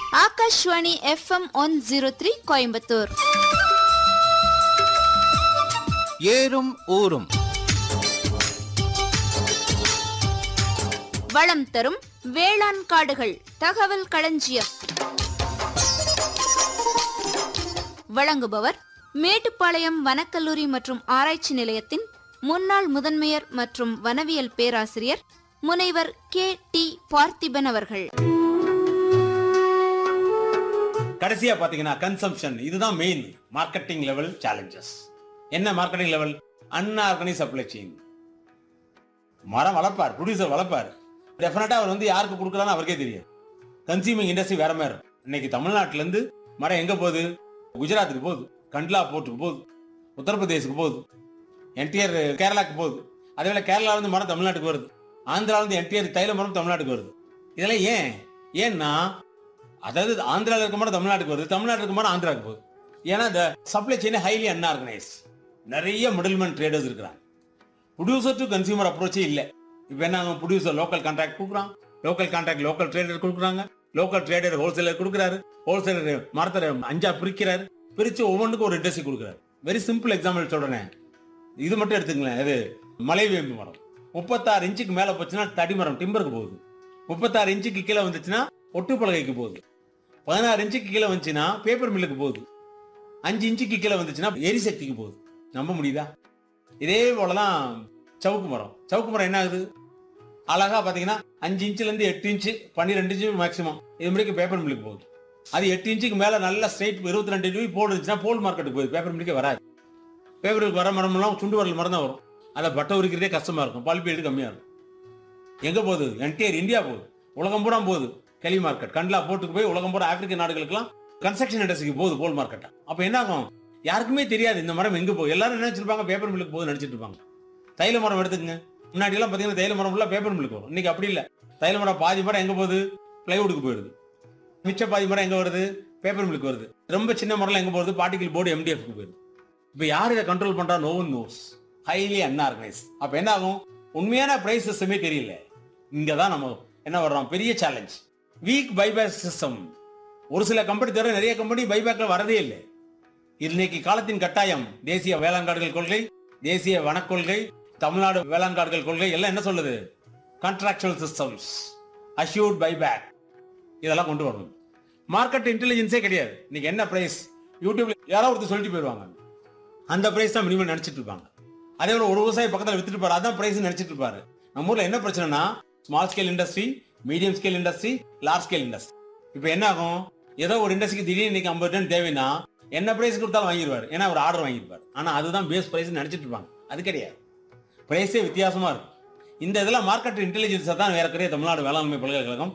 Akashvani FM one zero three Coimbatore ஏறும் ஊரும் வளம் தரும் வேளாண் காடுகள் தகவல் களஞ்சியம் வழங்குபவர் மேட்டுப்பாளையம் வனக்கல்லூரி மற்றும் ஆராய்ச்சி நிலையத்தின் முன்னாள் முதன்மையர் மற்றும் வனவியல் பேராசிரியர் முனைவர் கே டி பார்த்திபன் அவர்கள் கடைசியா பாத்தீங்கன்னா கன்சம்ஷன் இதுதான் மெயின் மார்க்கெட்டிங் லெவல் சேலஞ்சஸ் என்ன marketing level unorganised supply chain மரம் வளர்ப்பார் ப்ரொடியூசர் வளர்ப்பார் டெஃபினட்டா அவர் வந்து யாருக்கு கொடுக்குறான்னு அவருக்கே தெரியும் கன்சியூமிங் இண்டஸ்ட்ரி வேற மாதிரி இருக்கும். இன்னைக்கு தமிழ்நாட்டுல இருந்து மரம் எங்க போகுது குஜராத்துக்கு போகுது கண்ட்லா போர்ட்டுக்கு போகுது உத்தரப்பிரதேசுக்கு போகுது என்டிஆர் கேரளாக்கு போகுது அதே வேளை கேரளால இருந்து மரம் தமிழ்நாட்டுக்கு வருது ஆந்திரால இருந்து என்டிஆர் தைல மரம் தமிழ்நாட்டுக்கு வருது இதெல்லாம் ஏன் ஏன்னா அதாவது ஆந்திரால இருக்க மாதிரி தமிழ்நாட்டுக்கு வருது தமிழ்நாட்டுல இருக்க மாதிரி ஆந்திராவுக்கு போகுது ஏன்னா இந்த சப்ளை செயின் ஹைலி அன்ஆர்கனைஸ் நிறைய மிடில்மேன் ட்ரேடர்ஸ் இருக்கிறாங்க ப்ரொடியூசர் டு கன்சியூமர் அப்ரோச்சே இல்லை இப்போ என்ன ப்ரொடியூசர் லோக்கல் கான்ட்ராக்ட் கொடுக்குறான் லோக்கல் கான்ட்ராக்ட் லோக்கல் ட்ரேடர் கொடுக்குறாங்க லோக்கல் ட்ரேடர் ஹோல்சேலர் கொடுக்குறாரு ஹோல்சேலர் மரத்தை அஞ்சா பிரிக்கிறாரு பிரிச்சு ஒவ்வொன்றுக்கும் ஒரு இண்டஸ்ட்ரி கொடுக்குறாரு வெரி சிம்பிள் எக்ஸாம்பிள் சொல்றேன் இது மட்டும் எடுத்துங்களேன் இது மலைவேம்பு மரம் முப்பத்தாறு இன்ச்சுக்கு மேல போச்சுன்னா தடி மரம் டிம்பருக்கு போகுது முப்பத்தாறு இன்ச்சுக்கு கீழே வந்துச்சுன்னா ஒட்டு பலகைக்கு போகுது பதினாறு இன்ச்சுக்கு கீழே வந்துச்சுன்னா பேப்பர் மில்லுக்கு போகுது அஞ்சு இன்ச்சுக்கு கீழே வந்துச்சுன்னா எரிசக்திக்கு போகுது நம்ப முடியுதா இதே போலதான் சவுக்கு மரம் சவுக்கு மரம் என்ன ஆகுது அழகா பாத்தீங்கன்னா அஞ்சு இன்ச்சுல இருந்து எட்டு இன்ச்சு பன்னிரெண்டு இன்ச்சு மேக்ஸிமம் இது முடிக்க பேப்பர் மில்லுக்கு போகுது அது எட்டு இன்ச்சுக்கு மேல நல்ல ஸ்ட்ரைட் இருபத்தி ரெண்டு டிகிரி போல் இருந்துச்சுன்னா போல் மார்க்கெட்டுக்கு போகுது பேப்பர் மில்லுக்கே வராது பேப்பர் மில்லுக்கு வர மரமெல்லாம் சுண்டு வரல் மரம் தான் வரும் அதை பட்டை உரிக்கிறதே கஷ்டமா இருக்கும் பல்பேடு கம்மியா இருக்கும் எங்க போகுது என்டையர் இந்தியா போகுது உலகம் பூரா போகுது கெலி மார்க்கெட் கண்ட்லா போட்டுக்கு போய் உலகம் பூரா ஆப்பிரிக்க நாடுகளுக்கெல்லாம் கன்ஸ்ட்ரக்ஷன் இண்டஸ்ட்ரிக்கு போகுது போல் மார்க்கெட் அப்ப என்ன ஆகும் யாருக்குமே தெரியாது இந்த மரம் எங்க போகுது எல்லாரும் என்ன நினைச்சிருப்பாங்க பேப்பர் மில்லுக்கு போகுது நினைச்சிட்டு இருப்பாங்க தைல மரம் எடுத்துக்கங்க முன்னாடி எல்லாம் பாத்தீங்கன்னா தைல மரம் ஃபுல்லா பேப்பர் மில்லுக்கு வரும் இன்னைக்கு அப்படி இல்ல தைல மரம் பாதி மரம் எங்க போகுது பிளைவுட்டுக்கு போயிடுது மிச்ச பாதி மரம் எங்க வருது பேப்பர் மில்லுக்கு வருது ரொம்ப சின்ன மரம் எங்க போகுது பார்ட்டிகல் போர்டு எம்டிஎஃப்க்கு போயிடுது இப்ப யார் இதை கண்ட்ரோல் பண்றா no one knows highly unorganised அப்ப என்ன ஆகும் உண்மையான பிரைஸ் சிஸ்டமே தெரியல இங்க தான் நம்ம என்ன வர்றோம் பெரிய சேலஞ்ச் வீக் பைபேக் சிஸ்டம் ஒரு சில கம்பெனி தவிர நிறைய கம்பெனி பைபேக்ல வரதே இல்லை இன்னைக்கு காலத்தின் கட்டாயம் தேசிய வேளாண் காடுகள் கொள்கை தேசிய வனக்கொள்கை தமிழ்நாடு வேளாண் காடுகள் கொள்கை எல்லாம் என்ன சொல்லுது கான்ட்ராக்சுவல் சிஸ்டம்ஸ் அஷ்யூர்ட் பைபேக் இதெல்லாம் கொண்டு வரணும் மார்க்கெட் இன்டெலிஜென்ஸே கிடையாது இன்னைக்கு என்ன பிரைஸ் யூடியூப்ல யாராவது ஒருத்தர் சொல்லிட்டு போயிடுவாங்க அந்த பிரைஸ் தான் மினிமம் நினைச்சிட்டு இருப்பாங்க அதே போல ஒரு விவசாயி பக்கத்தில் வித்துட்டு இருப்பாரு அதான் பிரைஸ் நினைச்சிட்டு இருப்பாரு நம்ம ஊர்ல என்ன பிரச்சனைனா small scale industry medium scale industry large scale industry இப்போ என்ன ஆகும் ஏதோ ஒரு இண்டஸ்ட்ரிக்கு திடீர்னு இன்னைக்கு ஐம்பது டன் தேவைன்னா என்ன பிரைஸ் கொடுத்தாலும் வாங்கிடுவார் ஏன்னா அவர் ஆர்டர் வாங்கியிருப்பார் ஆனா அதுதான் பேஸ் பிரைஸ் நினைச்சிட்டு இருப்பாங்க அது கிடையாது பிரைஸே வித்தியாசமா இருக்கும் இந்த இதெல்லாம் மார்க்கெட் இன்டெலிஜென்ஸை தான் வேற தமிழ்நாடு வேளாண்மை பல்கலைக்கழகம்